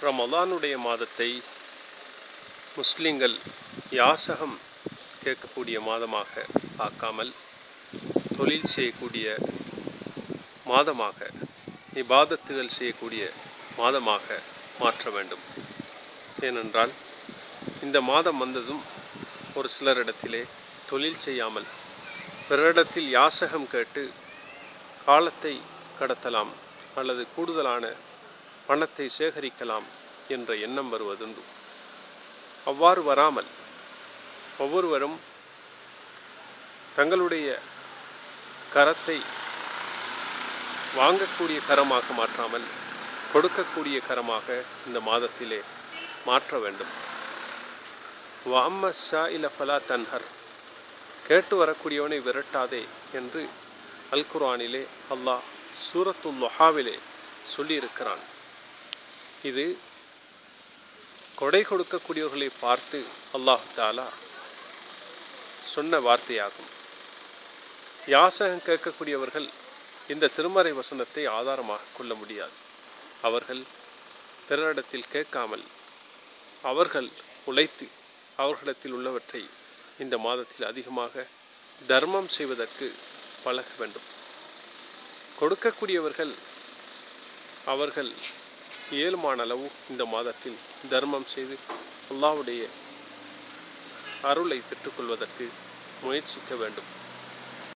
ரமலானுடைய மாதத்தை முஸ்லிம்கள் யாசகம் கேட்கக்கூடிய மாதமாக ஆக்காமல் தொழில் செய்யக்கூடிய மாதமாக இபாதத்துகள் செய்யக்கூடிய மாதமாக மாற்ற வேண்டும் ஏனென்றால் இந்த மாதம் வந்ததும் ஒரு சிலரிடத்திலே தொழில் செய்யாமல் பிறரிடத்தில் யாசகம் கேட்டு காலத்தை கடத்தலாம் அல்லது கூடுதலான பணத்தை சேகரிக்கலாம் என்ற எண்ணம் வருவதுண்டு அவ்வாறு வராமல் ஒவ்வொருவரும் தங்களுடைய கரத்தை வாங்கக்கூடிய கரமாக மாற்றாமல் கொடுக்கக்கூடிய கரமாக இந்த மாதத்திலே மாற்ற வேண்டும் வாம்ம ஷாயில ஃபலா தன்ஹர் கேட்டு வரக்கூடியவனை விரட்டாதே என்று அல் குர்ஆனிலே அல்லாஹ் சூரத்துல் லொஹாவிலே சொல்லியிருக்கிறான் இது கொடை கொடுக்கக்கூடியவர்களை பார்த்து அல்லாஹ் தாலா சொன்ன வார்த்தையாகும் யாசகம் கேட்கக்கூடியவர்கள் இந்த திருமறை வசனத்தை ஆதாரமாக கொள்ள முடியாது அவர்கள் பிறரிடத்தில் கேட்காமல் அவர்கள் உழைத்து அவர்களிடத்தில் உள்ளவற்றை இந்த மாதத்தில் அதிகமாக தர்மம் செய்வதற்கு பழக வேண்டும் கொடுக்கக்கூடியவர்கள் அவர்கள் இயலுமான அளவு இந்த மாதத்தில் தர்மம் செய்து அல்லாவுடைய அருளை பெற்றுக்கொள்வதற்கு முயற்சிக்க வேண்டும்